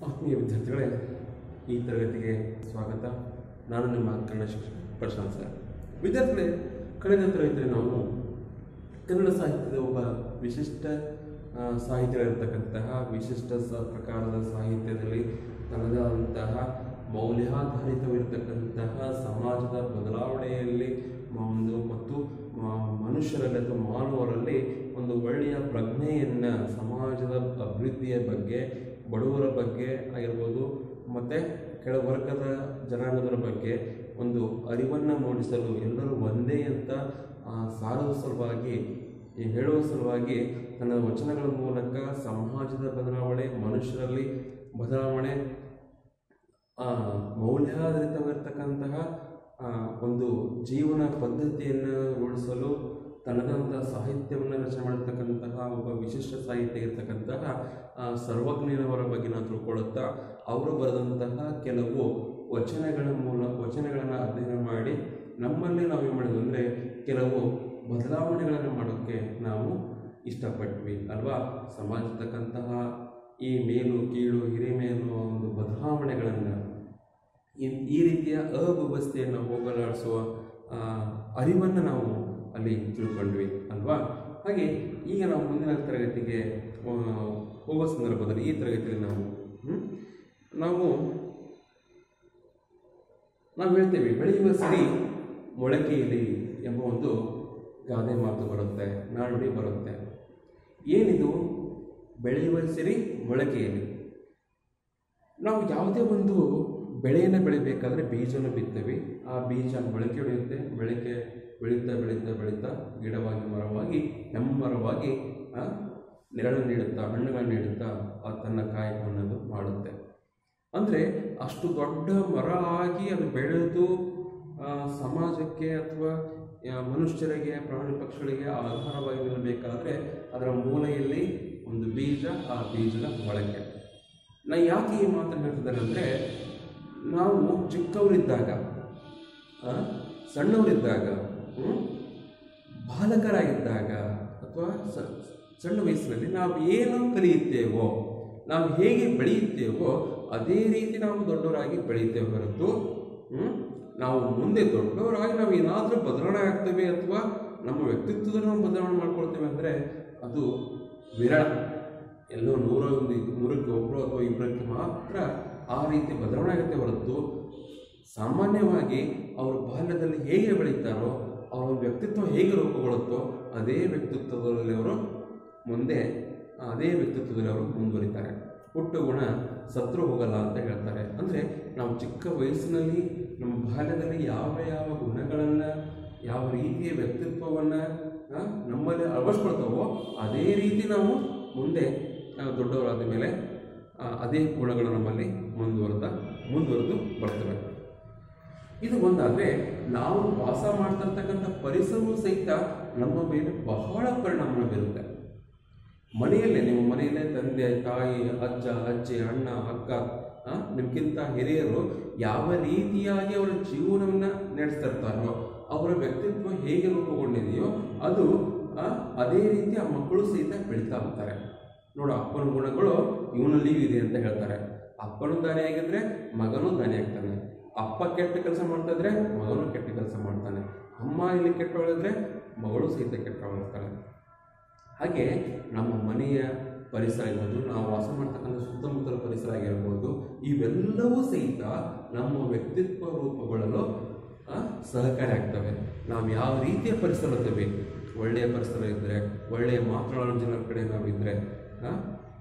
ಆತ್ಮೀಯ ವಿದ್ಯಾರ್ಥಿಗಳೇ ಈ ತರಗತಿಗೆ ಸ್ವಾಗತ ನಾನು ನಿಮ್ಮ ಕನ್ನಡ ಶಿಕ್ಷಕ ಪ್ರಶಾಂತ್ ಸರ್ ವಿದ್ಯಾರ್ಥಿಗಳೇ ಕಳೆದ ತರಗತಿಯಲ್ಲಿ ನಾವು ಕನ್ನಡ ಸಾಹಿತ್ಯದ ಒಬ್ಬ ವಿಶಿಷ್ಟ ಆ, ಸಾಹಿತಿಗಳಿರ್ತಕ್ಕಂತಹ ವಿಶಿಷ್ಟ ಸ ಪ್ರಕಾರದ ಸಾಹಿತ್ಯದಲ್ಲಿ ತನ್ನದಾದಂತಹ ಮೌಲ್ಯಾಧಾರಿತವಿರತಕ್ಕಂತಹ ಸಮಾಜದ ಬದಲಾವಣೆಯಲ್ಲಿ ಮ- ಒಂದು ಮತ್ತು ಮ- ಮನುಷ್ಯರಲ್ಲಿ ಅಥವಾ ಮಾನವರಲ್ಲಿ ಒಂದು ಒಳ್ಳೆಯ ಪ್ರಜ್ಞೆಯನ್ನು ಸಮಾಜದ ಅಭಿವೃದ್ಧಿಯ ಬಗ್ಗೆ ಬಡವರ ಬಗ್ಗೆ ಆಗಿರ್ಬೋದು ಮತ್ತು ಕೆಳವರ್ಗದ ಜನಾಂಗದವರ ಬಗ್ಗೆ ಒಂದು ಅರಿವನ್ನು ಮೂಡಿಸಲು ಎಲ್ಲರೂ ಒಂದೇ ಅಂತ ಆ, ಸಾರುವ ಸಲುವಾಗಿ ಈ ಹೇಳುವ ಸಲುವಾಗಿ ತನ್ನ ವಚನಗಳ ಮೂಲಕ ಸಮಾಜದ ಬದಲಾವಣೆ ಮನುಷ್ಯರಲ್ಲಿ ಬದಲಾವಣೆ ಆ, ಮೌಲ್ಯಾಧಾರಿತವಾಗಿರ್ತಕ್ಕಂತಹ ಆ, ಒಂದು ಜೀವನ ಪದ್ಧತಿಯನ್ನು ರೂಢಿಸಲು ತನ್ನದಂತಹ ಸಾಹಿತ್ಯವನ್ನು ರಚನೆ ಮಾಡಿರ್ತಕ್ಕಂತಹ ಒಬ್ಬ ವಿಶಿಷ್ಟ ಸಾಹಿತ್ಯ ಇರ್ತಕ್ಕಂತಹ ಆ, ಸರ್ವಜ್ಞನವರ ಬಗ್ಗೆ ನಾವು ತಿಳ್ಕೊಳ್ಳುತ್ತಾ ಅವರು ಬರೆದಂತಹ ಕೆಲವು ವಚನಗಳ ಮೂಲ ವಚನಗಳನ್ನು ಅಧ್ಯಯನ ಮಾಡಿ ನಮ್ಮಲ್ಲಿ ನಾವು ಏನು ಮಾಡಿದ್ವಿ ಅಂದರೆ ಕೆಲವು ಬದಲಾವಣೆಗಳನ್ನು ಮಾಡೋಕ್ಕೆ ನಾವು ಇಷ್ಟಪಟ್ವಿ ಅಲ್ವಾ ಸಮಾಜತಕ್ಕಂತಹ ಈ ಮೇಲು ಕೀಳು ಹಿರಿಮೆ ಅನ್ನುವ ಒಂದು ಬದಲಾವಣೆಗಳನ್ನು ಈ ಈ ರೀತಿಯ ಅವ್ಯವಸ್ಥೆಯನ್ನು ಹೋಗಲಾಡಿಸುವ ಆ, ಅರಿವನ್ನು ನಾವು ಅಲ್ಲಿ ತಿಳ್ಕೊಂಡ್ವಿ ಅಲ್ವಾ ಹಾಗೆ ಈಗ ನಾವು ಮುಂದಿನ ತರಗತಿಗೆ ಆ, ಹೋಗೋ ಸಂದರ್ಭದಲ್ಲಿ ಈ ತರಗತಿಯಲ್ಲಿ ನಾವು ಹ್ಮ್, ನಾವು ನಾವು ಹೇಳ್ತೇವೆ ಬೆಳೆಯುವ ಸಿರಿ ಮೊಳಕೆಯಲ್ಲಿ ಎಂಬ ಒಂದು ಗಾದೆ ಮಾತು ಬರುತ್ತೆ ನಾನುಡಿ ಬರುತ್ತೆ ಏನಿದು ಬೆಳೆಯುವ ಸಿರಿ ಮೊಳಕೆಯಲ್ಲಿ ನಾವು ಯಾವುದೇ ಒಂದು ಬೆಳೆಯನ್ನು ಬೆಳಿಬೇಕಾದ್ರೆ ಬೀಜನ ಬಿತ್ತೇವೆ ಆ ಬೀಜ ಮೊಳಕೆ ಹೊಡೆಯುತ್ತೆ ಬೆಳಕೆ ಬೆಳೀತಾ ಬೆಳೀತಾ ಬೆಳೀತಾ ಗಿಡವಾಗಿ ಮರವಾಗಿ ಹೆಮ್ಮರವಾಗಿ ಆ, ನೆರಳು ನೀಡುತ್ತಾ ಹಣ್ಣುಗಳನ್ನು ನೀಡುತ್ತಾ ಆ ತನ್ನ ಕಾಯಿ ಅನ್ನೋದು ಮಾಡುತ್ತೆ ಅಂದರೆ ಅಷ್ಟು ದೊಡ್ಡ ಮರ ಆಗಿ ಅದು ಬೆಳೆದು ಆ, ಸಮಾಜಕ್ಕೆ ಅಥವಾ ಆ, ಮನುಷ್ಯರಿಗೆ ಪ್ರಾಣಿ ಪಕ್ಷಿಗಳಿಗೆ ಆಧಾರವಾಗಿ ನಿಲ್ಲಬೇಕಾದ್ರೆ ಅದರ ಮೂಲೆಯಲ್ಲಿ ಒಂದು ಬೀಜ ಆ ಬೀಜದ ಮೊಳಕೆ ನಾ ಯಾಕೆ ಈ ಮಾತನ್ನು ಹೇಳ್ತಿದ್ದೇನೆ ಅಂದರೆ ನಾವು ಚಿಕ್ಕವರಿದ್ದಾಗ ಆ, ಸಣ್ಣವರಿದ್ದಾಗ ಹ್ಮ್, ಬಾಲಕರಾಗಿದ್ದಾಗ ಅಥವಾ ಸ- ಸಣ್ಣ ವಯಸ್ಸಿನಲ್ಲಿ ನಾವು ಏನು ಕಲಿಯುತ್ತೇವೋ ನಾವು ಹೇಗೆ ಬೆಳೆಯುತ್ತೇವೋ ಅದೇ ರೀತಿ ನಾವು ದೊಡ್ಡವರಾಗಿ ಬೆಳೆಯುತ್ತೇವೆ ಹೊರತು ಹ್ಮ್, ನಾವು ಮುಂದೆ ದೊಡ್ಡವರಾಗಿ ನಾವು ಏನಾದರೂ ಬದಲಾವಣೆ ಆಗ್ತೇವೆ ಅಥವಾ ನಮ್ಮ ವ್ಯಕ್ತಿತ್ವದಲ್ಲಿ ನಾವು ಬದಲಾವಣೆ ಮಾಡ್ಕೊಳ್ತೇವೆ ಅಂದರೆ ಅದು ವಿರಳ ಎಲ್ಲೋ ನೂರ ಒಂದು ನೂರಕ್ಕೆ ಒಬ್ಬರು ಅಥವಾ ಇಬ್ಬರಕ್ಕೆ ಮಾತ್ರ ಆ ರೀತಿ ಬದಲಾವಣೆ ಆಗುತ್ತೆ ಹೊರತು ಸಾಮಾನ್ಯವಾಗಿ ಅವರು ಬಾಲ್ಯದಲ್ಲಿ ಹೇಗೆ ಬೆಳೀತಾರೋ ಅವರ ವ್ಯಕ್ತಿತ್ವ ಹೇಗೆ ರೂಪುಗೊಳ್ಳುತ್ತೋ ಅದೇ ವ್ಯಕ್ತಿತ್ವದಲ್ಲಿ ಅವರು ಮುಂದೆ ಅದೇ ವ್ಯಕ್ತಿತ್ವದಲ್ಲಿ ಅವರು ಮುಂದುವರಿತಾರೆ ಹುಟ್ಟು ಗುಣ ಸತ್ರು ಹೋಗಲ್ಲ ಅಂತ ಹೇಳ್ತಾರೆ ಅಂದರೆ ನಾವು ಚಿಕ್ಕ ವಯಸ್ಸಿನಲ್ಲಿ ನಮ್ಮ ಬಾಲ್ಯದಲ್ಲಿ ಯಾವ ಯಾವ ಗುಣಗಳನ್ನು ಯಾವ ರೀತಿಯ ವ್ಯಕ್ತಿತ್ವವನ್ನು ನಮ್ಮಲ್ಲಿ ಅಳವಡಿಸ್ಕೊಳ್ತಾವೋ ಅದೇ ರೀತಿ ನಾವು ಮುಂದೆ ಆ, ದೊಡ್ಡವರಾದ ಮೇಲೆ ಆ, ಅದೇ ಗುಣಗಳು ನಮ್ಮಲ್ಲಿ ಮುಂದುವರೆದ ಮುಂದುವರೆದು ಬರ್ತವೆ ಇದು ಒಂದಾದರೆ ನಾವು ವಾಸ ಮಾಡ್ತಿರ್ತಕ್ಕಂಥ ಪರಿಸರವೂ ಸಹಿತ ನಮ್ಮ ಮೇಲೆ ಬಹಳ ಪರಿಣಾಮ ಬೀರುತ್ತೆ ಮನೆಯಲ್ಲೇ ನಿಮ್ಮ ಮನೆಯಲ್ಲೇ ತಂದೆ ತಾಯಿ ಅಜ್ಜ ಅಜ್ಜಿ ಅಣ್ಣ ಅಕ್ಕ ಆ, ನಿಮ್ಗಿಂತ ಹಿರಿಯರು ಯಾವ ರೀತಿಯಾಗಿ ಅವರ ಜೀವನವನ್ನು ನಡೆಸ್ತಿರ್ತಾರೋ ಅವರ ವ್ಯಕ್ತಿತ್ವ ಹೇಗೆ ರೂಪುಗೊಂಡಿದೆಯೋ ಅದು ಆ, ಅದೇ ರೀತಿ ಆ ಮಕ್ಕಳು ಸಹಿತ ಬೆಳೀತಾ ಹೋಗ್ತಾರೆ ನೋಡು ಅಪ್ಪನ ಗುಣಗಳು ಇವನಲ್ಲಿ ಇದೆ ಅಂತ ಹೇಳ್ತಾರೆ ಅಪ್ಪನೂ ದಾನಿಯಾಗಿದ್ರೆ ಮಗನೂ ದಾನಿಯಾಗ್ತಾನೆ ಅಪ್ಪ ಕೆಟ್ಟ ಕೆಲಸ ಮಾಡ್ತಾ ಇದ್ರೆ ಮಗನೂ ಕೆಟ್ಟ ಕೆಲಸ ಮಾಡ್ತಾನೆ ಅಮ್ಮ ಇಲ್ಲಿ ಕೆಟ್ಟವಳಿದ್ರೆ ಮಗಳು ಸಹಿತ ಕೆಟ್ಟವಳಿರ್ತಾಳೆ ಹಾಗೆ ನಮ್ಮ ಮನೆಯ ಪರಿಸರ ಇರ್ಬೋದು ನಾವು ವಾಸ ಮಾಡ್ತಕ್ಕಂಥ ಸುತ್ತಮುತ್ತಲ ಪರಿಸರ ಆಗಿರ್ಬೋದು ಇವೆಲ್ಲವೂ ಸಹಿತ ನಮ್ಮ ವ್ಯಕ್ತಿತ್ವ ರೂಪುಗೊಳ್ಳಲು ಆ, ಸಹಕಾರಿ ಆಗ್ತವೆ ನಾವು ಯಾವ ರೀತಿಯ ಪರಿಸರ ಇರ್ತೇವೆ ಒಳ್ಳೆಯ ಪರಿಸರ ಇದ್ದರೆ ಒಳ್ಳೆಯ ಮಾತನಾಡೋ ಜನರ ಕಡೆ ನಾವಿದ್ದರೆ ಆ,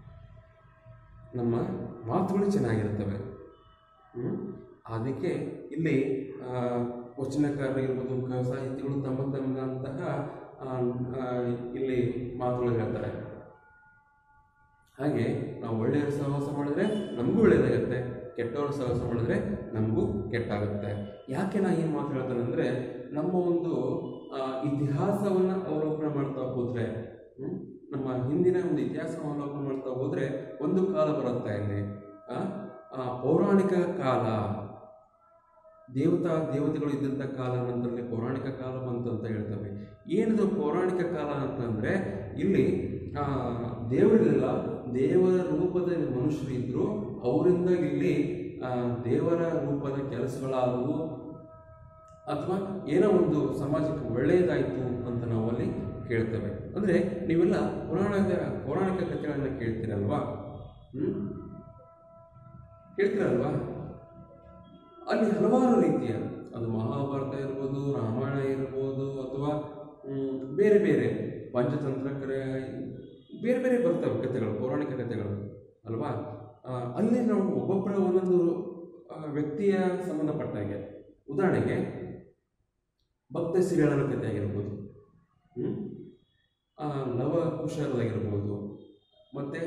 ನಮ್ಮ ಮಾತುಗಳು ಚೆನ್ನಾಗಿರ್ತವೆ ಹ್ಮ್? ಅದಕ್ಕೆ ಇಲ್ಲಿ ಆ, ವಚನಕಾರರಿರ್ಬೋದು ಕ- ಸಾಹಿತಿಗಳು ತಮ್ಮ ತಮ್ಮದಂತಹ ಆ, ಆ, ಇಲ್ಲಿ ಮಾತುಗಳು ಹೇಳ್ತಾರೆ ಹಾಗೆ ನಾವು ಒಳ್ಳೆಯ ಸಹವಾಸ ಮಾಡಿದ್ರೆ ನಮಗೂ ಒಳ್ಳೆಯದಾಗುತ್ತೆ ಕೆಟ್ಟವರ ಸಹವಾಸ ಮಾಡಿದ್ರೆ ನಮಗೂ ಕೆಟ್ಟಾಗುತ್ತೆ ಯಾಕೆ ನಾ ಏನು ಮಾತು ಹೇಳ್ತೇನೆ ಅಂದರೆ ನಮ್ಮ ಒಂದು ಆ, ಇತಿಹಾಸವನ್ನು ಅವಲೋಕನ ಮಾಡ್ತಾ ಹೋದರೆ ಹ್ಮ್? ನಮ್ಮ ಹಿಂದಿನ ಒಂದು ಇತಿಹಾಸ ಅವಲೋಕನ ಮಾಡ್ತಾ ಹೋದರೆ ಒಂದು ಕಾಲ ಬರುತ್ತಾ ಇಲ್ಲಿ ಆ, ಆ, ಪೌರಾಣಿಕ ಕಾಲ ದೇವತಾ ದೇವತೆಗಳು ಇದ್ದಂಥ ಕಾಲ ನಂತರದಲ್ಲಿ ಪೌರಾಣಿಕ ಕಾಲ ಬಂತು ಅಂತ ಹೇಳ್ತವೆ ಏನಿದು ಪೌರಾಣಿಕ ಕಾಲ ಅಂತಂದರೆ ಇಲ್ಲಿ ಆ, ದೇವರಿರಲಿಲ್ಲ ದೇವರ ರೂಪದ ಮನುಷ್ಯರಿದ್ರು ಅವರಿಂದ ಇಲ್ಲಿ ಆ, ದೇವರ ರೂಪದ ಕೆಲಸಗಳಾದವು ಅಥವಾ ಏನೋ ಒಂದು ಸಮಾಜಕ್ಕೆ ಒಳ್ಳೆಯದಾಯಿತು ಅಂತ ನಾವು ಅಲ್ಲಿ ಕೇಳ್ತೇವೆ ಅಂದರೆ ನೀವೆಲ್ಲ ಪುರಾಣದ ಪೌರಾಣಿಕ ಕಥೆಗಳನ್ನು ಕೇಳ್ತೀರಲ್ವಾ ಹ್ಮ್ ಕೇಳ್ತೀರಲ್ವಾ ಅಲ್ಲಿ ಹಲವಾರು ರೀತಿಯ ಅದು ಮಹಾಭಾರತ ಇರ್ಬೋದು ರಾಮಾಯಣ ಇರ್ಬೋದು ಅಥವಾ ಮ್, ಬೇರೆ ಬೇರೆ ಪಂಚತಂತ್ರಕರ ಬೇರೆ ಬೇರೆ ಬರ್ತವೆ ಕಥೆಗಳು ಪೌರಾಣಿಕ ಕಥೆಗಳು ಅಲ್ವಾ ಆ, ಅಲ್ಲಿ ನಾವು ಒಬ್ಬೊಬ್ಬರ ಒಂದೊಂದು ಆ, ವ್ಯಕ್ತಿಯ ಸಂಬಂಧಪಟ್ಟ ಹಾಗೆ ಉದಾಹರಣೆಗೆ ಭಕ್ತ ಸಿರಿಯಳನ ಕಥೆ ಆಗಿರ್ಬೋದು ಹ್ಮ್? ಆ, ಲವ ಕುಶರದಾಗಿರ್ಬೋದು ಮತ್ತು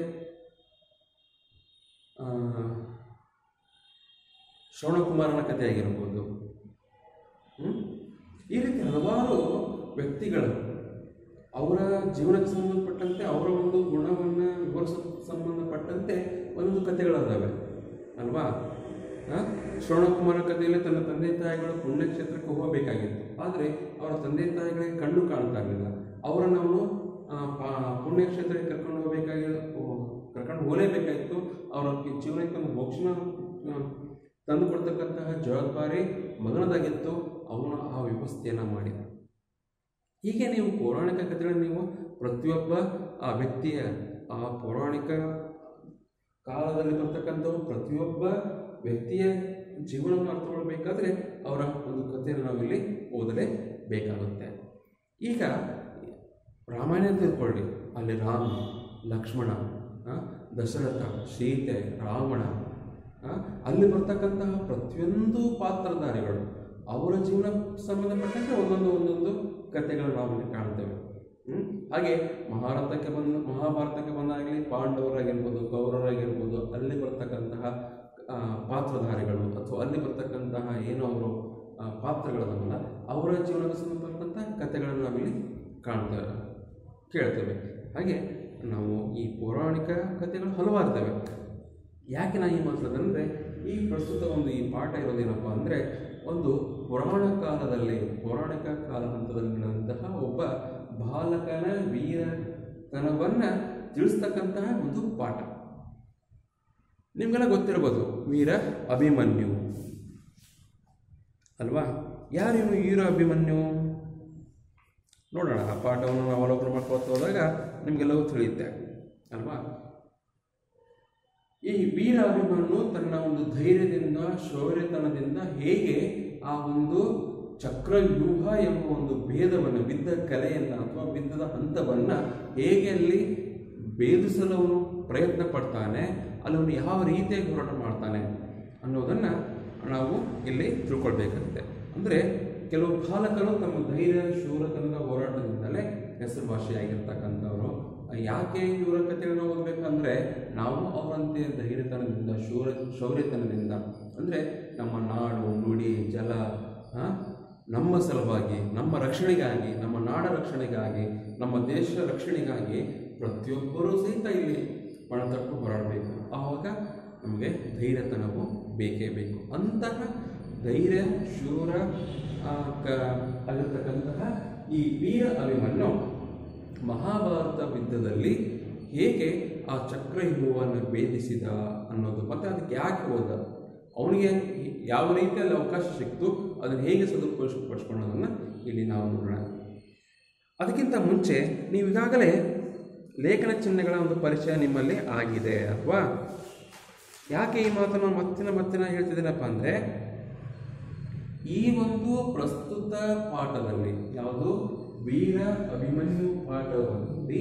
ಶ್ರವಣಕುಮಾರನ ಕಥೆ ಆಗಿರ್ಬೋದು ಹ್ಮ್? ಈ ರೀತಿ ಹಲವಾರು ವ್ಯಕ್ತಿಗಳು ಅವರ ಜೀವನಕ್ಕೆ ಸಂಬಂಧಪಟ್ಟಂತೆ ಅವರ ಒಂದು ಗುಣವನ್ನು ವಿವರಿಸೋದಕ್ಕೆ ಸಂಬಂಧಪಟ್ಟಂತೆ ಒಂದೊಂದು ಕಥೆಗಳದಾವೆ ಅಲ್ವಾ ಆ? ಶ್ರವಣಕುಮಾರ ಕಥೆಯಲ್ಲಿ ತನ್ನ ತಂದೆ ತಾಯಿಗಳು ಪುಣ್ಯಕ್ಷೇತ್ರಕ್ಕೆ ಹೋಗಬೇಕಾಗಿತ್ತು ಆದರೆ ಅವರ ತಂದೆ ತಾಯಿಗಳಿಗೆ ಕಣ್ಣು ಕಾಣ್ತಾ ಇರಲಿಲ್ಲ ಅವರನ್ನು ಅವನು ಆ, ಪಾ- ಪುಣ್ಯಕ್ಷೇತ್ರಕ್ಕೆ ಕರ್ಕೊಂಡು ಹೋಗಬೇಕಾಗಿ ಕರ್ಕೊಂಡು ಹೋಗಲೇಬೇಕಾಗಿತ್ತು ಅವರ ಜೀವನಕ್ಕೆ ಒಂದು ಮೋಕ್ಷನ ಆ, ತಂದು ಕೊಡ್ತಕ್ಕಂತಹ ಜವಾಬ್ದಾರಿ ಮಗನದಾಗಿತ್ತು ಅವನು ಆ ವ್ಯವಸ್ಥೆಯನ್ನು ಮಾಡಿ ಹೀಗೆ ನೀವು ಪೌರಾಣಿಕ ಕಥೆಗಳನ್ನು ನೀವು ಪ್ರತಿಯೊಬ್ಬ ಆ ವ್ಯಕ್ತಿಯ ಆ ಪೌರಾಣಿಕ ಕಾಲದಲ್ಲಿ ಬರ್ತಕ್ಕಂಥವು ಪ್ರತಿಯೊಬ್ಬ ವ್ಯಕ್ತಿಯ ಜೀವನವನ್ನು ಅರ್ಥಕೊಳ್ಬೇಕಾದ್ರೆ ಅವರ ಒಂದು ಕಥೆಯನ್ನು ನಾವಿಲ್ಲಿ ಓದಲೇ ಬೇಕಾಗುತ್ತೆ ಈಗ ರಾಮಾಯಣ ತಿಳ್ಕೊಳ್ಳಿ ಅಲ್ಲಿ ರಾಮ ಲಕ್ಷ್ಮಣ ಆ, ದಶರಥ ಸೀತೆ ರಾವಣ ಆ, ಅಲ್ಲಿ ಬರ್ತಕ್ಕಂತಹ ಪ್ರತಿಯೊಂದು ಪಾತ್ರಧಾರಿಗಳು ಅವರ ಜೀವನ ಸಂಬಂಧಪಟ್ಟಂತೆ ಒಂದೊಂದು ಒಂದೊಂದು ಕಥೆಗಳನ್ನು ನಾವು ಇಲ್ಲಿ ಕಾಣ್ತೇವೆ ಹ್ಮ್? ಹಾಗೆ ಮಹಾರಥಕ್ಕೆ ಬಂದ ಮಹಾಭಾರತಕ್ಕೆ ಬಂದಾಗಲಿ ಪಾಂಡವರಾಗಿರ್ಬೋದು ಕೌರವರಾಗಿರ್ಬೋದು ಅಲ್ಲಿ ಬರ್ತಕ್ಕಂತಹ ಆ, ಪಾತ್ರಧಾರಿಗಳು ಅಥವಾ ಅಲ್ಲಿ ಬರ್ತಕ್ಕಂತಹ ಏನೋ ಅವರು ಆ, ಪಾತ್ರಗಳದಲ್ಲ ಅವರ ಜೀವನಕ್ಕೆ ಸಂಬಂಧಪಟ್ಟಂತಹ ಕಥೆಗಳನ್ನು ನಾವಿಲ್ಲಿ ಕಾಣ್ತೇವೆ ಕೇಳ್ತೇವೆ ಹಾಗೆ ನಾವು ಈ ಪೌರಾಣಿಕ ಕಥೆಗಳು ಹಲವಾರು ಇದ್ದಾವೆ ಯಾಕೆ ನಾನು ಈ ಮಾತಾಡೋದಂದರೆ ಈ ಪ್ರಸ್ತುತ ಒಂದು ಈ ಪಾಠ ಇರೋದೇನಪ್ಪ ಅಂದರೆ ಒಂದು ಪುರಾಣ ಕಾಲದಲ್ಲಿ ಪೌರಾಣಿಕ ಕಾಲ ಹಂತದಲ್ಲಿ ನಡೆದಂತಹ ಒಬ್ಬ ಬಾಲಕನ ವೀರತನವನ್ನು ತಿಳಿಸ್ತಕ್ಕಂತಹ ಒಂದು ಪಾಠ ನಿಮಗೆಲ್ಲ ಗೊತ್ತಿರ್ಬೋದು ವೀರ ಅಭಿಮನ್ಯು ಅಲ್ವಾ ಯಾರೇನು ವೀರ ಅಭಿಮನ್ಯು ನೋಡೋಣ ಆ ಪಾಠವನ್ನು ನಾವು ಅವಲೋಕನ ಮಾಡ್ಕೊಳ್ತಾ ಹೋದಾಗ ನಿಮಗೆಲ್ಲವೂ ತಿಳಿಯುತ್ತೆ ಅಲ್ವಾ ಈ ವೀರ ಅಭಿಮನ್ಯು ತನ್ನ ಒಂದು ಧೈರ್ಯದಿಂದ ಶೌರ್ಯತನದಿಂದ ಹೇಗೆ ಆ ಒಂದು ಚಕ್ರವ್ಯೂಹ ಎಂಬ ಒಂದು ಭೇದವನ್ನು ಬಿದ್ದ ಕಲೆಯನ್ನು ಅಥವಾ ಬಿದ್ದದ ಹಂತವನ್ನು ಹೇಗೆ ಅಲ್ಲಿ ಭೇದಿಸಲು ಅವನು ಪ್ರಯತ್ನ ಪಡ್ತಾನೆ ಅಲ್ಲಿ ಅವನು ಯಾವ ರೀತಿಯಾಗಿ ಹೋರಾಟ ಮಾಡ್ತಾನೆ ಅನ್ನೋದನ್ನು ನಾವು ಇಲ್ಲಿ ತಿಳ್ಕೊಳ್ಬೇಕಾಗುತ್ತೆ ಅಂದರೆ ಕೆಲವು ಬಾಲಕರು ತಮ್ಮ ಧೈರ್ಯ ಶೂರತನದ ಹೋರಾಟದಿಂದಲೇ ಹೆಸರುವಾಸಿಯಾಗಿರ್ತಕ್ಕಂಥವ್ರು ಯಾಕೆ ಇವರ ಕಥೆಯನ್ನು ಓದಬೇಕಂದ್ರೆ ನಾವು ಅವರಂತೆ ಧೈರ್ಯತನದಿಂದ ಶೂರ ಶೌರ್ಯತನದಿಂದ ಅಂದರೆ ನಮ್ಮ ನಾಡು ನುಡಿ ಜಲ ಆ, ನಮ್ಮ ಸಲುವಾಗಿ ನಮ್ಮ ರಕ್ಷಣೆಗಾಗಿ ನಮ್ಮ ನಾಡ ರಕ್ಷಣೆಗಾಗಿ ನಮ್ಮ ದೇಶ ರಕ್ಷಣೆಗಾಗಿ ಪ್ರತಿಯೊಬ್ಬರೂ ಸಹಿತ ಇಲ್ಲಿ ಪಣತಟ್ಟು ಹೋರಾಡಬೇಕು ಆವಾಗ ನಮಗೆ ಧೈರ್ಯತನವು ಬೇಕೇ ಬೇಕು ಅಂತಹ ಧೈರ್ಯ ಶೂರ ಆ, ಕ ಆಗಿರ್ತಕ್ಕಂತಹ ಈ ವೀರ ಅಭಿಮನ್ಯು ಮಹಾಭಾರತ ಯುದ್ಧದಲ್ಲಿ ಹೇಗೆ ಆ ಚಕ್ರವ್ಯೂಹವನ್ನು ಭೇದಿಸಿದ ಅನ್ನೋದು ಮತ್ತು ಅದಕ್ಕೆ ಯಾಕೆ ಹೋದ ಅವನಿಗೆ ಯಾವ ರೀತಿಯಲ್ಲಿ ಅವಕಾಶ ಸಿಕ್ತು ಅದನ್ನು ಹೇಗೆ ಸದುಪಡಿಸ್ಕೊಳ್ಳೋದನ್ನು ಇಲ್ಲಿ ನಾವು ನೋಡೋಣ ಅದಕ್ಕಿಂತ ಮುಂಚೆ ನೀವು ಈಗಾಗಲೇ ಲೇಖನ ಚಿಹ್ನೆಗಳ ಒಂದು ಪರಿಚಯ ನಿಮ್ಮಲ್ಲಿ ಆಗಿದೆ ಅಲ್ವಾ ಯಾಕೆ ಈ ಮಾತನ್ನು ಮತ್ತಿನ ಮತ್ತಿನ ಹೇಳ್ತಿದ್ದೀನಪ್ಪ ಅಂದರೆ ಈ ಒಂದು ಪ್ರಸ್ತುತ ಪಾಠದಲ್ಲಿ ಯಾವುದು ವೀರ ಅಭಿಮನ್ಯು ಪಾಠದಲ್ಲಿ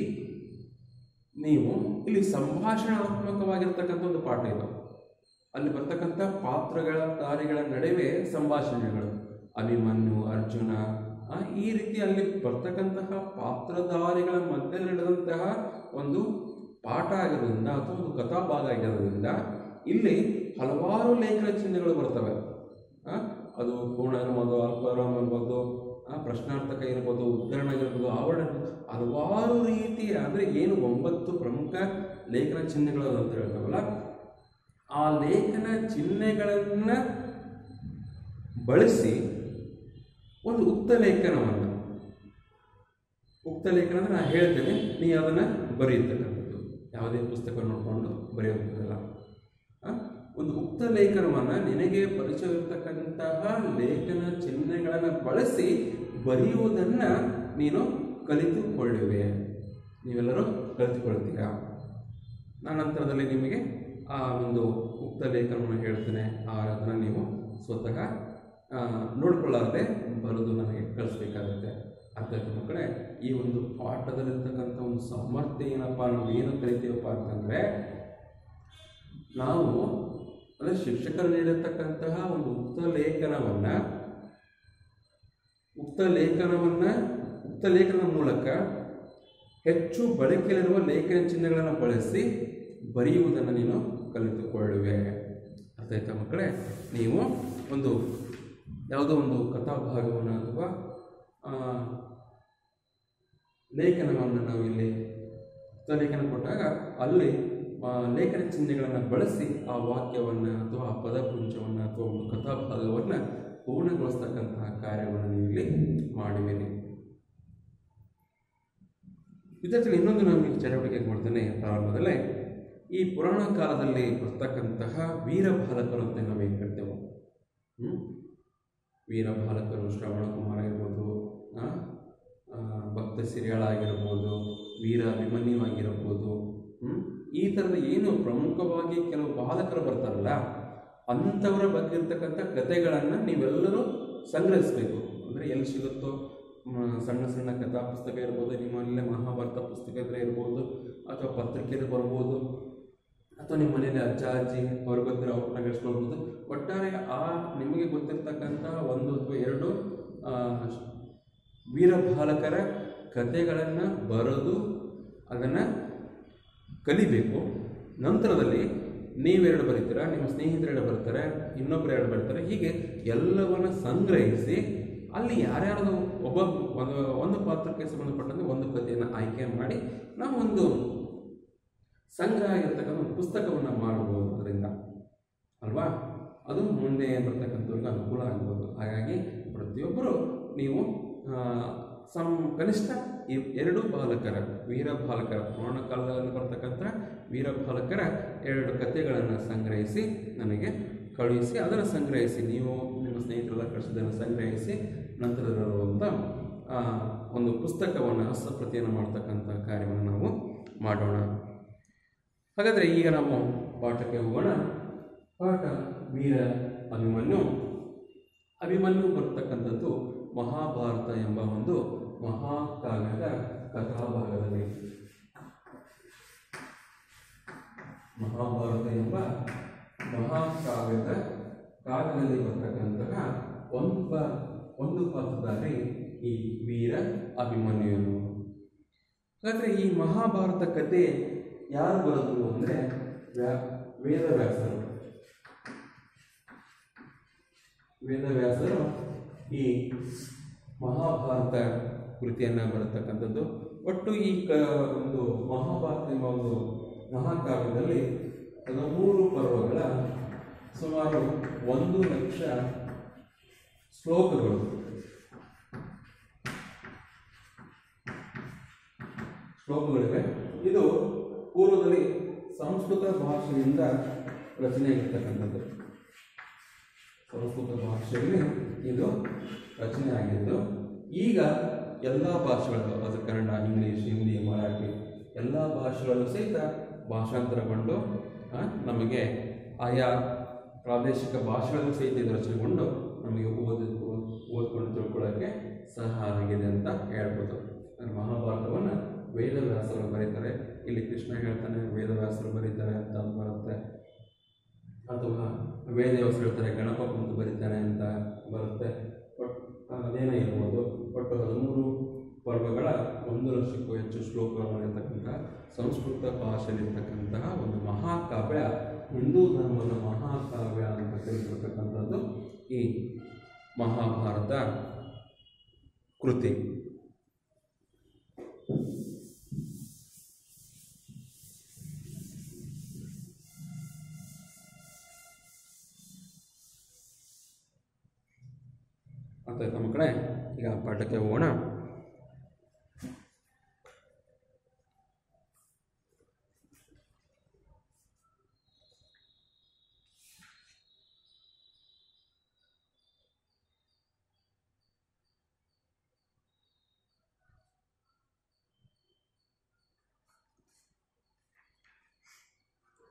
ನೀವು ಇಲ್ಲಿ ಸಂಭಾಷಣಾತ್ಮಕವಾಗಿರ್ತಕ್ಕಂಥ ಒಂದು ಪಾಠ ಇದು ಅಲ್ಲಿ ಬರ್ತಕ್ಕಂಥ ಪಾತ್ರಗಳ ದಾರಿಗಳ ನಡುವೆ ಸಂಭಾಷಣೆಗಳು ಅಭಿಮನ್ಯು ಅರ್ಜುನ ಆ, ಈ ರೀತಿ ಅಲ್ಲಿ ಬರ್ತಕ್ಕಂತಹ ಪಾತ್ರಧಾರಿಗಳ ಮಧ್ಯೆ ನಡೆದಂತಹ ಒಂದು ಪಾಠ ಆಗಿರೋದ್ರಿಂದ ಅಥವಾ ಒಂದು ಕಥಾಭಾಗ ಆಗಿರೋದ್ರಿಂದ ಇಲ್ಲಿ ಹಲವಾರು ಲೇಖನ ಚಿಹ್ನೆಗಳು ಬರ್ತವೆ ಆ, ಅದು ಪೂರ್ಣ ಇರ್ಬೋದು ಅಲ್ಪರಾಮ್ ಇರ್ಬೋದು ಆ, ಪ್ರಶ್ನಾರ್ಥಕ ಇರ್ಬೋದು ಉದ್ಗರಣ ಇರ್ಬೋದು ಆವರಣ ಇರ್ಬೋದು ಹಲವಾರು ರೀತಿಯ ಅಂದರೆ ಏನು ಒಂಬತ್ತು ಪ್ರಮುಖ ಲೇಖನ ಚಿಹ್ನೆಗಳು ಅಂತ ಹೇಳ್ತಾವಲ್ಲ ಆ ಲೇಖನ ಚಿಹ್ನೆಗಳನ್ನು ಬಳಸಿ ಒಂದು ಉಕ್ತ ಲೇಖನವನ್ನು ಉಕ್ತ ಲೇಖನ ಅಂದ್ರೆ ನಾನು ಹೇಳ್ತೇನೆ ನೀ ಅದನ್ನು ಬರೆಯತಕ್ಕಂಥದ್ದು ಯಾವುದೇ ಪುಸ್ತಕ ನೋಡಿಕೊಂಡು ಬರೆಯೋದಿಲ್ಲ ಆ? ಒಂದು ಉಕ್ತ ಲೇಖನವನ್ನು ನಿನಗೆ ಪರಿಚಯವಿರ್ತಕ್ಕಂತಹ ಲೇಖನ ಚಿಹ್ನೆಗಳನ್ನು ಬಳಸಿ ಬರೆಯುವುದನ್ನು ನೀನು ಕಲಿತುಕೊಳ್ಳುವೆ ನೀವೆಲ್ಲರೂ ಕಲಿತುಕೊಳ್ತೀರಾ ನಾನು ನಂತರದಲ್ಲಿ ನಿಮಗೆ ಆ ಒಂದು ಉಕ್ತ ಲೇಖನವನ್ನು ಹೇಳ್ತೇನೆ ಆ ಅದನ್ನು ನೀವು ಸ್ವತಃ ಆ, ನೋಡ್ಕೊಳ್ಳಾರ್ದೆ ಬರೆದು ನನಗೆ ಕಳಿಸ್ಬೇಕಾಗುತ್ತೆ ಅರ್ಥ ಆಯ್ತು ಮಕ್ಕಳೇ ಈ ಒಂದು ಪಾಠದಲ್ಲಿರ್ತಕ್ಕಂಥ ಒಂದು ಸಾಮರ್ಥ್ಯ ಏನಪ್ಪ ನಾವು ಏನು ಕಲಿತೀವಪ್ಪ ಅಂತಂದರೆ ನಾವು ಅಂದರೆ ಶಿಕ್ಷಕರು ನೀಡಿರ್ತಕ್ಕಂತಹ ಒಂದು ಉಕ್ತ ಲೇಖನವನ್ನು ಉಕ್ತ ಲೇಖನವನ್ನು ಉಕ್ತ ಲೇಖನದ ಮೂಲಕ ಹೆಚ್ಚು ಬಳಕೆಯಲ್ಲಿರುವ ಲೇಖನ ಚಿಹ್ನೆಗಳನ್ನು ಬಳಸಿ ಬರೆಯುವುದನ್ನು ನೀನು ಕಲಿತುಕೊಳ್ಳುವೆ ಅರ್ಥ ಆಯ್ತಾ ಮಕ್ಕಳೇ ನೀವು ಒಂದು ಯಾವುದೋ ಒಂದು ಕಥಾಭಾಗವನ್ನು ಅಥವಾ ಆ, ಲೇಖನವನ್ನು ನಾವು ಇಲ್ಲಿ ಉಕ್ತ ಲೇಖನ ಕೊಟ್ಟಾಗ ಅಲ್ಲಿ ಆ, ಲೇಖನ ಚಿಹ್ನೆಗಳನ್ನು ಬಳಸಿ ಆ ವಾಕ್ಯವನ್ನು ಅಥವಾ ಆ ಪದಪುಂಜವನ್ನು ಅಥವಾ ಒಂದು ಕಥಾಭಾಗವನ್ನು ಪೂರ್ಣಗೊಳಿಸ್ತಕ್ಕಂತಹ ಕಾರ್ಯವನ್ನು ನೀವು ಇಲ್ಲಿ ಮಾಡುವಿರಿ ವಿದ್ಯಾರ್ಥಿಗಳು ಇನ್ನೊಂದು ನಾನು ನಿಮಗೆ ಚಟುವಟಿಕೆ ಕೊಡ್ತೇನೆ ಪ್ರಾರಂಭದಲ್ಲೇ ಈ ಪುರಾಣ ಕಾಲದಲ್ಲಿ ಬರ್ತಕ್ಕಂತಹ ವೀರ ಬಾಲಕರು ಅಂತ ನಾವೇನು ಹೇಳ್ತೇವೆ ಹ್ಮ್? ವೀರ ಬಾಲಕರು ಶ್ರವಣ ಕುಮಾರ ಇರ್ಬೋದು ಆ, ಆ, ಭಕ್ತ ಸಿರಿಯಾಳ ಆಗಿರ್ಬೋದು ವೀರ ಅಭಿಮನ್ಯು ಆಗಿರ್ಬೋದು ಹ್ಮ್? ಈ ಥರದ ಏನು ಪ್ರಮುಖವಾಗಿ ಕೆಲವು ಬಾಲಕರು ಬರ್ತಾರಲ್ಲ ಅಂಥವರ ಬಗ್ಗೆ ಇರ್ತಕ್ಕಂಥ ಕಥೆಗಳನ್ನು ನೀವೆಲ್ಲರೂ ಸಂಗ್ರಹಿಸಬೇಕು ಅಂದರೆ ಎಲ್ಲಿ ಸಿಗುತ್ತೋ ಮ, ಸಣ್ಣ ಸಣ್ಣ ಕಥಾ ಪುಸ್ತಕ ಇರ್ಬೋದು ನಿಮ್ಮಲ್ಲೇ ಮಹಾಭಾರತ ಪುಸ್ತಕ ಇದ್ರೆ ಇರ್ಬೋದು ಅಥವಾ ಪತ್ರಿಕೆಯಲ್ಲಿ ಬರ್ಬೋದು ಅಥವಾ ನಿಮ್ಮ ಮನೇಲಿ ಅಜ್ಜ ಅಜ್ಜಿ ಅವ್ರು ಗೊತ್ತಿರೋ ಅವ್ರನ್ನ ಗಳಿಸ್ಕೊಳ್ಬೋದು ಒಟ್ಟಾರೆ ಆ ನಿಮಗೆ ಗೊತ್ತಿರ್ತಕ್ಕಂಥ ಒಂದು ಅಥವಾ ಎರಡು ಆ, ವೀರ ಬಾಲಕರ ಕಥೆಗಳನ್ನು ಬರೆದು ಅದನ್ನು ಕಲಿಬೇಕು ನಂತರದಲ್ಲಿ ನೀವೆರಡು ಬರೀತೀರಾ ನಿಮ್ಮ ಸ್ನೇಹಿತರೆರಡು ಬರ್ತಾರೆ ಇನ್ನೊಬ್ಬರು ಎರಡು ಬರ್ತಾರೆ ಹೀಗೆ ಎಲ್ಲವನ್ನ ಸಂಗ್ರಹಿಸಿ ಅಲ್ಲಿ ಯಾರ್ಯಾರ್ದು ಒಬ್ಬ ಒಂದು ಒಂದು ಪಾತ್ರಕ್ಕೆ ಸಂಬಂಧಪಟ್ಟಂತೆ ಒಂದು ಕಥೆಯನ್ನು ಆಯ್ಕೆ ಮಾಡಿ ನಾವು ಒಂದು ಸಂಗ್ರಹ ಆಗಿರ್ತಕ್ಕಂಥ ಒಂದು ಪುಸ್ತಕವನ್ನು ಮಾಡಬಹುದು ಅದರಿಂದ ಅಲ್ವಾ ಅದು ಮುಂದೆ ಬರ್ತಕ್ಕಂಥವ್ರಿಗೆ ಅನುಕೂಲ ಆಗ್ಬೋದು ಹಾಗಾಗಿ ಪ್ರತಿಯೊಬ್ಬರು ನೀವು ಆ, ಸಮ್ ಕನಿಷ್ಠ ಈ ಎರಡು ಬಾಲಕರ ವೀರ ಬಾಲಕರ ಪುರಾಣ ಕಾಲದಲ್ಲಿ ಬರ್ತಕ್ಕಂಥ ವೀರ ಬಾಲಕರ ಎರಡು ಕಥೆಗಳನ್ನು ಸಂಗ್ರಹಿಸಿ ನನಗೆ ಕಳುಹಿಸಿ ಅದನ್ನು ಸಂಗ್ರಹಿಸಿ ನೀವು ನಿಮ್ಮ ಸ್ನೇಹಿತರೆಲ್ಲ ಕಳಿಸಿದ್ದನ್ನು ಸಂಗ್ರಹಿಸಿ ನಂತರದಲ್ಲಿರುವಂಥ ಆ, ಒಂದು ಪುಸ್ತಕವನ್ನು ಹಸ್ತಪ್ರತಿಯನ್ನು ಮಾಡ್ತಕ್ಕಂಥ ಕಾರ್ಯವನ್ನು ನಾವು ಮಾಡೋಣ ಹಾಗಾದರೆ ಈಗ ನಾವು ಪಾಠಕ್ಕೆ ಹೋಗೋಣ ಪಾಠ ವೀರ ಅಭಿಮನ್ಯು ಅಭಿಮನ್ಯು ಬರ್ತಕ್ಕಂಥದ್ದು ಮಹಾಭಾರತ ಎಂಬ ಒಂದು ಮಹಾಕಾವ್ಯದ ಕಥಾಭಾಗದಲ್ಲಿ ಮಹಾಭಾರತ ಎಂಬ ಮಹಾಕಾವ್ಯದ ಕಾವ್ಯದಲ್ಲಿ ಬರ್ತಕ್ಕಂತಹ ಒಬ್ಬ ಒಂದು ಪಾತ್ರಧಾರಿ ಈ ವೀರ ಅಭಿಮನ್ಯುನು ಹಾಗಾದ್ರೆ ಈ ಮಹಾಭಾರತ ಕತೆ ಯಾರು ಬರೆದ್ರು ಅಂದರೆ ವೇದವ್ಯಾಸರು ವೇದವ್ಯಾಸರು ಈ ಮಹಾಭಾರತ ಕೃತಿಯನ್ನು ಬರತಕ್ಕಂಥದ್ದು ಒಟ್ಟು ಈ ಕ ಒಂದು ಮಹಾಭಾರತ ಎಂಬ ಒಂದು ಮಹಾಕಾವ್ಯದಲ್ಲಿ ಹದಿಮೂರು ಪರ್ವಗಳ ಸುಮಾರು ಒಂದು ಲಕ್ಷ ಶ್ಲೋಕಗಳು ಶ್ಲೋಕಗಳಿವೆ ಇದು ಪೂರ್ವದಲ್ಲಿ ಸಂಸ್ಕೃತ ಭಾಷೆಯಿಂದ ರಚನೆಯಾಗಿರ್ತಕ್ಕಂಥದ್ದು ಸಂಸ್ಕೃತ ಭಾಷೆಯಲ್ಲಿ ಇದು ರಚನೆ ಆಗಿದ್ದು ಈಗ ಎಲ್ಲ ಭಾಷೆಗಳು ಅದು ಕನ್ನಡ ಇಂಗ್ಲೀಷ್ ಹಿಂದಿ ಮರಾಠಿ ಎಲ್ಲ ಭಾಷೆಗಳಲ್ಲೂ ಸಹಿತ ಭಾಷಾಂತರಗೊಂಡು ಆ, ನಮಗೆ ಆಯಾ ಪ್ರಾದೇಶಿಕ ಭಾಷೆಗಳಲ್ಲೂ ಸಹಿತ ಇದು ರಚನೆಗೊಂಡು ನಮಗೆ ಓದಿ ಓದ್ಕೊಂಡು ತಿಳ್ಕೊಳ್ಳೋಕ್ಕೆ ಸಹಾಯ ಆಗಿದೆ ಅಂತ ಹೇಳ್ಬೋದು ಅಂದ್ರೆ ಮಹಾಭಾರತವನ್ನು ವೇದವ್ಯಾಸರು ಬರೀತಾರೆ ಇಲ್ಲಿ ಕೃಷ್ಣ ಹೇಳ್ತಾನೆ ವೇದವ್ಯಾಸರು ಬರೀತಾರೆ ಅಂತ ಬರುತ್ತೆ ಅಥವಾ ವೇದವ್ಯಾಸರು ಹೇಳ್ತಾರೆ ಗಣಪ ಕುಂತು ಬರೀತಾನೆ ಅಂತ ಬರುತ್ತೆ ಒಟ್ ಅದೇನೇ ಇರ್ಬೋದು ಒಟ್ಟು ಹದಿಮೂರು ಪರ್ವಗಳ ಒಂದು ಲಕ್ಷಕ್ಕೂ ಹೆಚ್ಚು ಶ್ಲೋಕಗಳಿರ್ತಕ್ಕಂಥ ಸಂಸ್ಕೃತ ಭಾಷೆಯಲ್ಲಿರ್ತಕ್ಕಂತಹ ಒಂದು ಮಹಾಕಾವ್ಯ ಹಿಂದೂ ಧರ್ಮದ ಮಹಾಕಾವ್ಯ ಅಂತ ಕರೆದಿರ್ತಕ್ಕಂಥದ್ದು ಈ ಮಹಾಭಾರತ ಕೃತಿ ಅರ್ಥ ಆಯ್ತಾ ಮಕ್ಕಳೇ ಈಗ ಪಾಠಕ್ಕೆ ಹೋಗೋಣ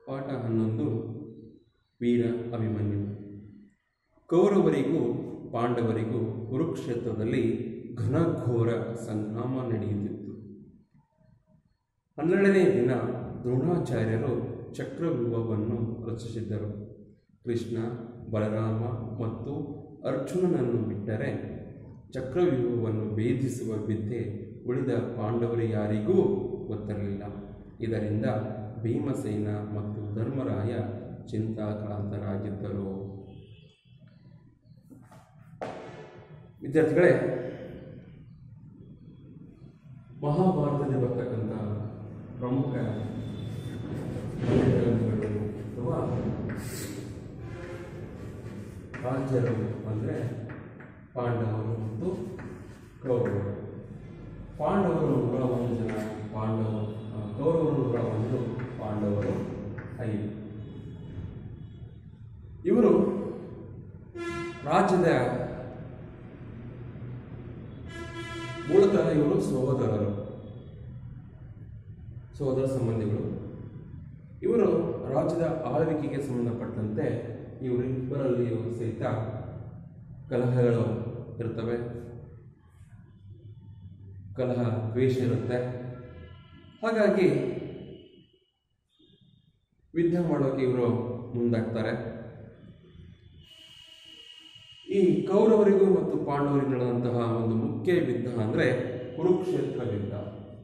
ಪಾಠ ಹನ್ನೊಂದು ವೀರ ಅಭಿಮನ್ಯು ಕೌರವರಿಗೂ ಪಾಂಡವರಿಗೂ ಕುರುಕ್ಷೇತ್ರದಲ್ಲಿ ಘನಘೋರ ಸಂಗ್ರಾಮ ನಡೆಯುತ್ತಿತ್ತು ಹನ್ನೆರಡನೇ ದಿನ ದ್ರೋಣಾಚಾರ್ಯರು ಚಕ್ರವ್ಯೂಹವನ್ನು ರಚಿಸಿದ್ದರು ಕೃಷ್ಣ ಬಲರಾಮ ಮತ್ತು ಅರ್ಜುನನನ್ನು ಬಿಟ್ಟರೆ ಚಕ್ರವ್ಯೂಹವನ್ನು ಭೇದಿಸುವ ವಿದ್ಯೆ ಉಳಿದ ಪಾಂಡವರು ಯಾರಿಗೂ ಗೊತ್ತಿರಲಿಲ್ಲ ಇದರಿಂದ ಭೀಮಸೇನ ಮತ್ತು ಧರ್ಮರಾಯ ಚಿಂತಾಕ್ರಾಂತರಾಗಿದ್ದರು ವಿದ್ಯಾರ್ಥಿಗಳೇ ಮಹಾಭಾರತದಲ್ಲಿ ಬರ್ತಕ್ಕಂಥ ಪ್ರಮುಖ ಗ್ರಂಥಗಳು ಅಥವಾ ರಾಜ್ಯರು ಅಂದರೆ ಪಾಂಡವರು ಮತ್ತು ಕೌರವರು ಪಾಂಡವರು ನೂರ ಒಂದು ಜನ ಪಾಂಡವರು ಆ, ಕೌರವರು ನೂರ ಒಂದು ಪಾಂಡವರು ಐದು ಇವರು ರಾಜ್ಯದ ಮೂಲತಃ ಇವರು ಸಹೋದರರು ಸಹೋದರ ಸಂಬಂಧಿಗಳು ಇವರು ರಾಜ್ಯದ ಆಳ್ವಿಕೆಗೆ ಸಂಬಂಧಪಟ್ಟಂತೆ ಇವರಿಬ್ಬರಲ್ಲಿಯೂ ಸಹಿತ ಕಲಹಗಳು ಇರ್ತವೆ ಕಲಹ ದ್ವೇಷ ಇರುತ್ತೆ ಹಾಗಾಗಿ ಯುದ್ಧ ಮಾಡೋಕೆ ಇವರು ಮುಂದಾಗ್ತಾರೆ ಈ ಕೌರವರಿಗೂ ಮತ್ತು ಪಾಂಡವರಿಗೂ ನಡೆದಂತಹ ಒಂದು ಮುಖ್ಯ ಯುದ್ಧ ಅಂದರೆ ಕುರುಕ್ಷೇತ್ರ ಯುದ್ಧ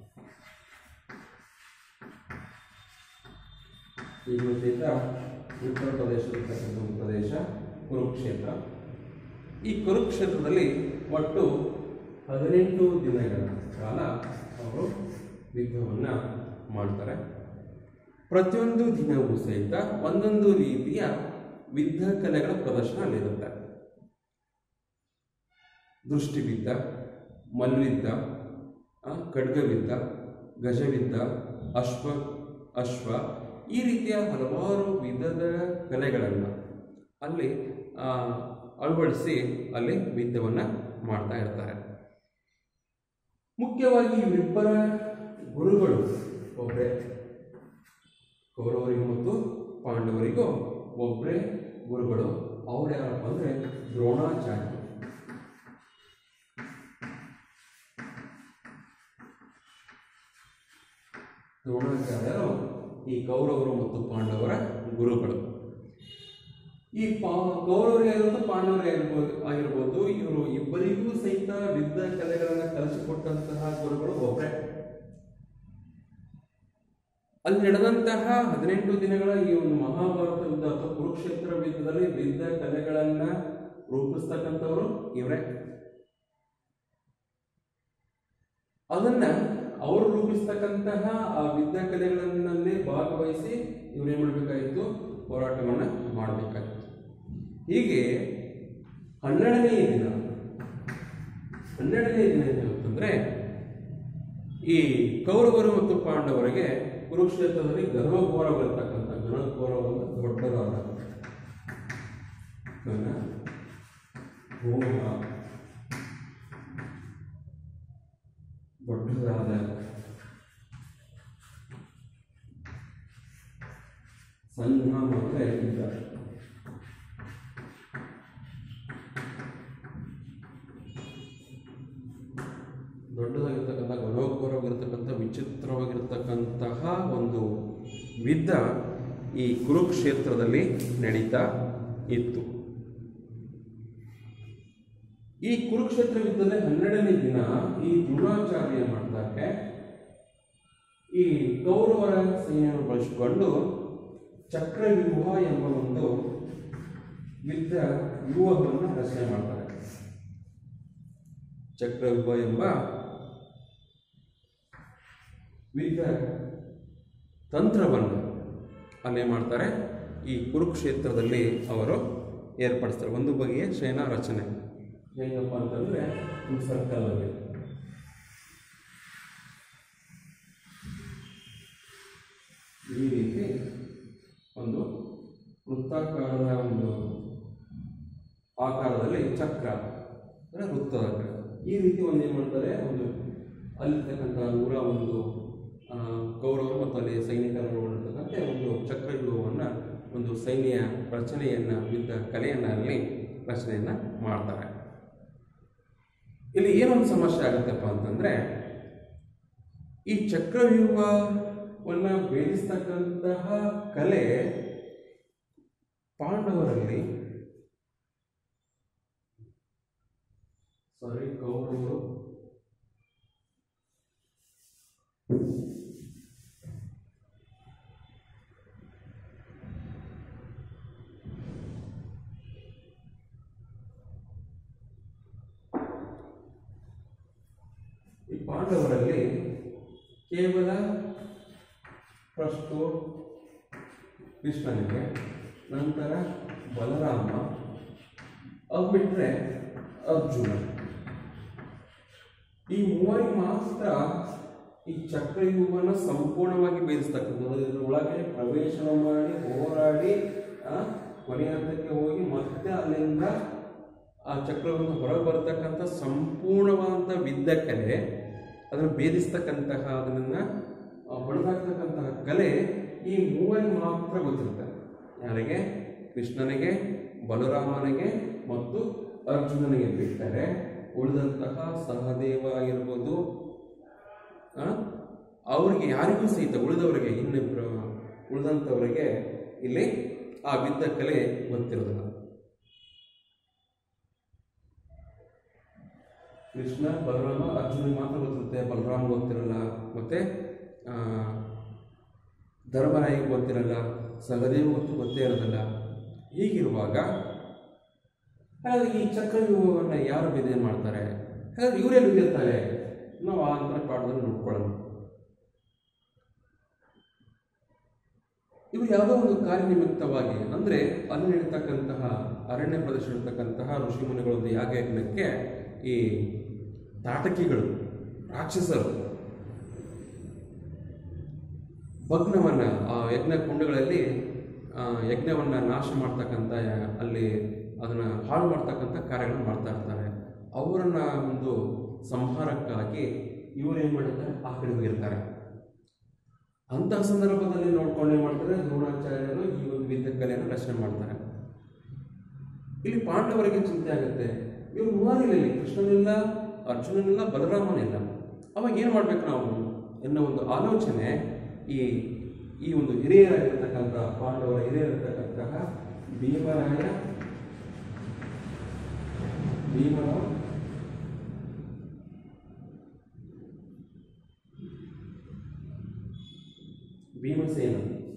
ಈಗಲೂ ಸಹಿತ ಉತ್ತರ ಪ್ರದೇಶದಲ್ಲಿರ್ತಕ್ಕಂಥ ಒಂದು ಪ್ರದೇಶ ಕುರುಕ್ಷೇತ್ರ ಈ ಕುರುಕ್ಷೇತ್ರದಲ್ಲಿ ಒಟ್ಟು ಹದಿನೆಂಟು ದಿನಗಳ ಕಾಲ ಅವರು ಯುದ್ಧವನ್ನು ಮಾಡ್ತಾರೆ ಪ್ರತಿಯೊಂದು ದಿನವೂ ಸಹಿತ ಒಂದೊಂದು ರೀತಿಯ ಯುದ್ಧ ಕಲೆಗಳ ಪ್ರದರ್ಶನ ಅಲ್ಲಿರುತ್ತೆ ದೃಷ್ಟಿವಿದ್ದ ಮಲ್ವಿದ್ದ ಆ, ಖಡ್ಗವಿದ್ದ ಗಜವಿದ್ದ ಅಶ್ವ ಅಶ್ವ ಈ ರೀತಿಯ ಹಲವಾರು ವಿಧದ ಕಲೆಗಳನ್ನು ಅಲ್ಲಿ ಆ, ಅಳವಡಿಸಿ ಅಲ್ಲಿ ಯುದ್ಧವನ್ನು ಮಾಡ್ತಾ ಇರ್ತಾರೆ ಮುಖ್ಯವಾಗಿ ಇವರಿಬ್ಬರ ಗುರುಗಳು ಒಬ್ಬರೇ ಕೌರವರಿಗೂ ಮತ್ತು ಪಾಂಡವರಿಗೂ ಒಬ್ಬರೇ ಗುರುಗಳು ಅವ್ರು ಯಾರಪ್ಪ ಅಂದರೆ ದ್ರೋಣಾಚಾರ್ಯ ದ್ರೋಣಾಚಾರ್ಯರು ಈ ಕೌರವರು ಮತ್ತು ಪಾಂಡವರ ಗುರುಗಳು ಈ ಪಾ ಕೌರವರಿಗಾಗಿರ್ಬೋದು ಪಾಂಡವರಿಗಾಗಿರ್ಬೋದು ಆಗಿರ್ಬೋದು ಇವರು ಇಬ್ಬರಿಗೂ ಸಹಿತ ಯುದ್ಧ ಕಲೆಗಳನ್ನು ಕಲಿಸಿಕೊಟ್ಟಂತಹ ಗುರುಗಳು ಒಬ್ಬರೇ ಅಲ್ಲಿ ನಡೆದಂತಹ ಹದಿನೆಂಟು ದಿನಗಳ ಈ ಒಂದು ಮಹಾಭಾರತ ಯುದ್ಧ ಅಥವಾ ಕುರುಕ್ಷೇತ್ರ ಯುದ್ಧದಲ್ಲಿ ಯುದ್ಧ ಕಲೆಗಳನ್ನ ರೂಪಿಸ್ತಕ್ಕಂಥವರು ಇವರೇ ಅದನ್ನ ಅವರು ರೂಪಿಸ್ತಕ್ಕಂತಹ ಆ ಯುದ್ಧ ಕಲೆಗಳನ್ನೇ ಭಾಗವಹಿಸಿ ಇವ್ರೇನ್ ಮಾಡಬೇಕಾಗಿತ್ತು ಹೋರಾಟವನ್ನ ಮಾಡಬೇಕಾಗಿತ್ತು ಹೀಗೆ ಹನ್ನೆರಡನೇ ದಿನ ಹನ್ನೆರಡನೇ ದಿನ ಏನಾಗುತ್ತಂದ್ರೆ ಈ ಕೌರವರು ಮತ್ತು ಪಾಂಡವರಿಗೆ ಕುರುಕ್ಷೇತ್ರದಲ್ಲಿ ಗರ್ವಘೋರವಿರತಕ್ಕಂಥ ಗಣಘೋರವಾದ ದೊಡ್ಡದಾದ ಗಣ ಘೋರ ದೊಡ್ಡದಾದ ಸಂಗ್ರಾಮ ಅಂದರೆ ಯುದ್ಧ ದೊಡ್ಡದಾಗಿರ್ತಕ್ಕಂಥ ಗಣೋಘೋರವಾಗಿರ್ತಕ್ಕಂಥ ವಿಚಿತ್ರವಾಗಿರ್ತಕ್ಕಂತಹ ಒಂದು ಯುದ್ಧ ಈ ಕುರುಕ್ಷೇತ್ರದಲ್ಲಿ ನಡೀತಾ ಇತ್ತು ಈ ಕುರುಕ್ಷೇತ್ರ ಯುದ್ಧದ ಹನ್ನೆರಡನೇ ದಿನ ಈ ದ್ರೋಣಾಚಾರ್ಯ ಏನ್ ಮಾಡ್ತಾರೆ ಈ ಕೌರವರ ಸೈನ್ಯವನ್ನು ಬಳಸಿಕೊಂಡು ಚಕ್ರವ್ಯೂಹ ಎಂಬ ಒಂದು ಯುದ್ಧ ವ್ಯೂಹವನ್ನು ರಚನೆ ಮಾಡ್ತಾರೆ ಚಕ್ರವ್ಯೂಹ ಎಂಬ ಯುದ್ಧ ತಂತ್ರವನ್ನು ಅಲ್ಲೇ ಮಾಡ್ತಾರೆ ಈ ಕುರುಕ್ಷೇತ್ರದಲ್ಲಿ ಅವರು ಏರ್ಪಡಿಸ್ತಾರೆ ಒಂದು ಬಗೆಯ ಸೇನಾ ರಚನೆ ಹೇಗಪ್ಪ ಅಂತಂದ್ರೆ ಈ ಸರ್ಕಲ್ ಅಲ್ಲಿ ಈ ರೀತಿ ಒಂದು ವೃತ್ತಾಕಾರದ ಒಂದು ಆಕಾರದಲ್ಲಿ ಚಕ್ರ ಅಂದರೆ ವೃತ್ತದ ಆಕಾರ ಈ ರೀತಿ ಒಂದು ಏನು ಮಾಡ್ತಾರೆ ಒಂದು ಅಲ್ಲಿರ್ತಕ್ಕಂಥ ನೂರ ಒಂದು ಆ, ಕೌರವರು ಮತ್ತು ಅಲ್ಲಿ ಸೈನಿಕರನ್ನು ಒಳಗೊಂಡಂತೆ ಒಂದು ಚಕ್ರವ್ಯೂಹವನ್ನು ಒಂದು ಸೈನ್ಯ ರಚನೆಯನ್ನು ಯುದ್ಧ ಕಲೆಯನ್ನು ಅಲ್ಲಿ ರಚನೆಯನ್ನು ಮಾಡ್ತಾರೆ ಇಲ್ಲಿ ಏನೊಂದು ಸಮಸ್ಯೆ ಆಗುತ್ತಪ್ಪ ಅಂತಂದರೆ ಈ ಚಕ್ರವ್ಯೂಹವನ್ನು ಭೇದಿಸ್ತಕ್ಕಂತಹ ಕಲೆ ಪಾಂಡವರಲ್ಲಿ ಸಾರಿ ಕೌರವರು ಈ ಪಾಂಡವರಲ್ಲಿ ಕೇವಲ ಫಸ್ಟು ಕೃಷ್ಣನಿಗೆ ನಂತರ ಬಲರಾಮ ಅದು ಬಿಟ್ಟರೆ ಅರ್ಜುನ ಈ ಮೂವರಿಗೆ ಮಾತ್ರ ಈ ಚಕ್ರವ್ಯೂಹವನ್ನು ಸಂಪೂರ್ಣವಾಗಿ ಭೇದಿಸ್ತಕ್ಕಂಥದ್ದು ಇದರ ಒಳಗೆ ಪ್ರವೇಶನ ಮಾಡಿ ಹೋರಾಡಿ ಆ, ಕೊನೆಯ ಹಂತಕ್ಕೆ ಹೋಗಿ ಮತ್ತೆ ಅಲ್ಲಿಂದ ಆ ಚಕ್ರವನ್ನು ಹೊರಗೆ ಬರತಕ್ಕಂಥ ಸಂಪೂರ್ಣವಾದಂಥ ವಿದ್ಯ ಕಲೆ ಅದನ್ನು ಭೇದಿಸ್ತಕ್ಕಂತಹ ಅದನ್ನು ಹೊಡೆದಾಕ್ತಕ್ಕಂತಹ ಕಲೆ ಈ ಮೂವರಿಗೆ ಮಾತ್ರ ಗೊತ್ತಿರುತ್ತೆ ಯಾರಿಗೆ ಕೃಷ್ಣನಿಗೆ ಬಲರಾಮನಿಗೆ ಮತ್ತು ಅರ್ಜುನನಿಗೆ ಬಿಟ್ಟರೆ ಉಳಿದಂತಹ ಸಹದೇವ ಆಗಿರ್ಬೋದು ಆ, ಅವರಿಗೆ ಯಾರಿಗೂ ಸಹಿತ ಉಳಿದವರಿಗೆ ಇನ್ನಿಬ್ಬರು ಉಳಿದಂಥವರಿಗೆ ಇಲ್ಲಿ ಆ ವಿದ್ದ ಕಲೆ ಗೊತ್ತಿರೋದಿಲ್ಲ ಕೃಷ್ಣ ಬಲರಾಮ ಅರ್ಜುನಿಗೆ ಮಾತ್ರ ಗೊತ್ತಿರುತ್ತೆ ಬಲರಾಮ ಗೊತ್ತಿರಲ್ಲ ಮತ್ತೆ ಆ, ಧರ್ಮರಾಯಿಗೆ ಗೊತ್ತಿರಲ್ಲ ಸಹದೇವ ಗೊತ್ತು ಗೊತ್ತೇ ಇರೋದಿಲ್ಲ ಹೀಗಿರುವಾಗ ಹಾಗಾದ್ರೆ ಈ ಚಕ್ರವ್ಯೂಹವನ್ನು ಯಾರು ಬಿದೆ ಮಾಡ್ತಾರೆ ಹಾಗಾದ್ರೆ ಇವರೇ ಬಿದ್ದಿರ್ತಾರೆ ನಾವು ಆ ಅಂತರ ಪಾಠದಲ್ಲಿ ನೋಡ್ಕೊಳ್ಳೋಣ ಇವರು ಯಾವುದೋ ಒಂದು ಕಾರ್ಯನಿಮಿತ್ತವಾಗಿ ಅಂದರೆ ಅಲ್ಲಿ ನಡೀತಕ್ಕಂತಹ ಅರಣ್ಯ ಪ್ರದೇಶ ಇರತಕ್ಕಂತಹ ಋಷಿಮುನಿಗಳೊಂದು ಯಾಗ ಯಜ್ಞಕ್ಕೆ ಈ ತಾಟಕಿಗಳು ರಾಕ್ಷಸರು ಭಗ್ನವನ್ನು ಆ ಯಜ್ಞ ಕುಂಡಗಳಲ್ಲಿ ಆ, ಯಜ್ಞವನ್ನು ನಾಶ ಮಾಡ್ತಕ್ಕಂಥ ಅಲ್ಲಿ ಅದನ್ನು ಹಾಳು ಮಾಡ್ತಕ್ಕಂಥ ಕಾರ್ಯಗಳನ್ನು ಮಾಡ್ತಾ ಇರ್ತಾರೆ ಅವರನ್ನು ಒಂದು ಸಂಹಾರಕ್ಕಾಗಿ ಇವರು ಏನು ಮಾಡಿರ್ತಾರೆ ಆ ಕಡೆ ಹೋಗಿರ್ತಾರೆ ಅಂತಹ ಸಂದರ್ಭದಲ್ಲಿ ನೋಡ್ಕೊಂಡು ಏನು ಮಾಡ್ತಾರೆ ದ್ರೋಣಾಚಾರ್ಯರು ಈ ಒಂದು ವಿದ್ಯ ಕಲೆಯನ್ನು ರಚನೆ ಮಾಡ್ತಾರೆ ಇಲ್ಲಿ ಪಾಂಡವರಿಗೆ ಚಿಂತೆ ಆಗುತ್ತೆ ಇವರು ಮೂವರಿಲ್ಲ ಇಲ್ಲಿ ಕೃಷ್ಣನಿಲ್ಲ ಅರ್ಜುನನಿಲ್ಲ ಬಲರಾಮನಿಲ್ಲ ಅವಾಗ ಏನು ಮಾಡ್ಬೇಕು ನಾವು ಎನ್ನೋ ಒಂದು ಆಲೋಚನೆ ಈ ಈ ಒಂದು ಹಿರಿಯರಾಗಿರ್ತಕ್ಕಂಥ ಪಾಂಡವರ ಹಿರಿಯರಿರ್ತಕ್ಕಂತಹ ಭೀಮರಾಯ ಭೀಮರಾವ್ ಭೀಮಸೇನ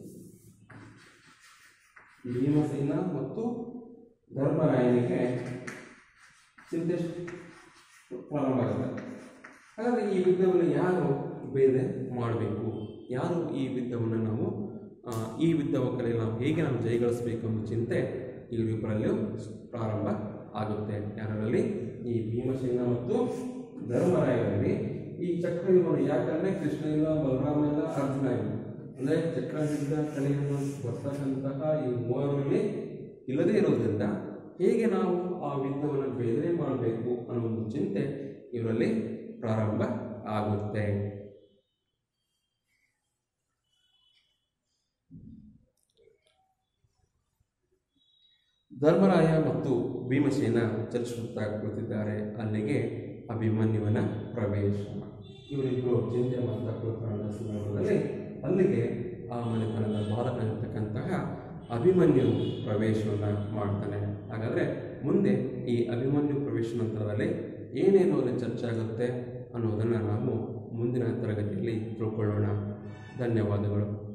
ಭೀಮಸೇನ ಮತ್ತು ಧರ್ಮರಾಯನಿಗೆ ಚಿಂತೆ ಪ್ರಾರಂಭ ಆಗುತ್ತೆ ಹಾಗಾದರೆ ಈ ಯುದ್ಧವನ್ನು ಯಾರು ಬೇರೆ ಮಾಡಬೇಕು ಯಾರು ಈ ಯುದ್ಧವನ್ನು ನಾವು ಆ, ಈ ಯುದ್ಧವ ಕಲೆಯಲ್ಲಿ ನಾವು ಹೇಗೆ ನಾವು ಜಯಗಳಿಸಬೇಕು ಅನ್ನೋ ಚಿಂತೆ ಇವರಿಬ್ಬರಲ್ಲೂ ಪ್ರಾರಂಭ ಆಗುತ್ತೆ ಯಾರಲ್ಲಿ ಈ ಭೀಮಸೇನ ಮತ್ತು ಧರ್ಮರಾಯರಲ್ಲಿ ಈ ಚಕ್ರವ್ಯೂಹವನ್ನು ಯಾಕಂದರೆ ಕೃಷ್ಣ ಇಲ್ಲ ಬಲರಾಮ ಇಲ್ಲ ಅರ್ಜುನ ಇಲ್ಲ ಅಂದರೆ ಚಕ್ರಯುದ್ಧ ಕಲೆಯನ್ನು ಬರ್ತಕ್ಕಂತಹ ಈ ಮೂವರಲ್ಲಿ ಇಲ್ಲದೇ ಇರೋದ್ರಿಂದ ಹೇಗೆ ನಾವು ಆ ಯುದ್ಧವನ್ನು ಬೇರೆ ಮಾಡಬೇಕು ಅನ್ನೋ ಒಂದು ಚಿಂತೆ ಇವರಲ್ಲಿ ಪ್ರಾರಂಭ ಆಗುತ್ತೆ ಧರ್ಮರಾಯ ಮತ್ತು ಭೀಮಸೇನ ಚರ್ಚಿಸುತ್ತಾ ಕುಳಿತಿದ್ದಾರೆ ಅಲ್ಲಿಗೆ ಅಭಿಮನ್ಯುವನ ಪ್ರವೇಶ ಇವರಿಬ್ಬರು ಚಿಂತೆ ಮಾಡ್ತಾ ಕುಳಿತುಕೊಂಡ ಸಂದರ್ಭದಲ್ಲಿ ಅಲ್ಲಿಗೆ ಆ ಮನೆತನದ ಬಾಲಕನಿರ್ತಕ್ಕಂತಹ ಅಭಿಮನ್ಯು ಪ್ರವೇಶವನ್ನು ಮಾಡ್ತಾನೆ ಹಾಗಾದರೆ ಮುಂದೆ ಈ ಅಭಿಮನ್ಯು ಪ್ರವೇಶ ನಂತರದಲ್ಲಿ ಏನೇನು ಅಲ್ಲಿ ಚರ್ಚೆ ಆಗುತ್ತೆ ಅನ್ನೋದನ್ನು ನಾವು ಮುಂದಿನ ತರಗತಿಯಲ್ಲಿ ತಿಳ್ಕೊಳ್ಳೋಣ ಧನ್ಯವಾದಗಳು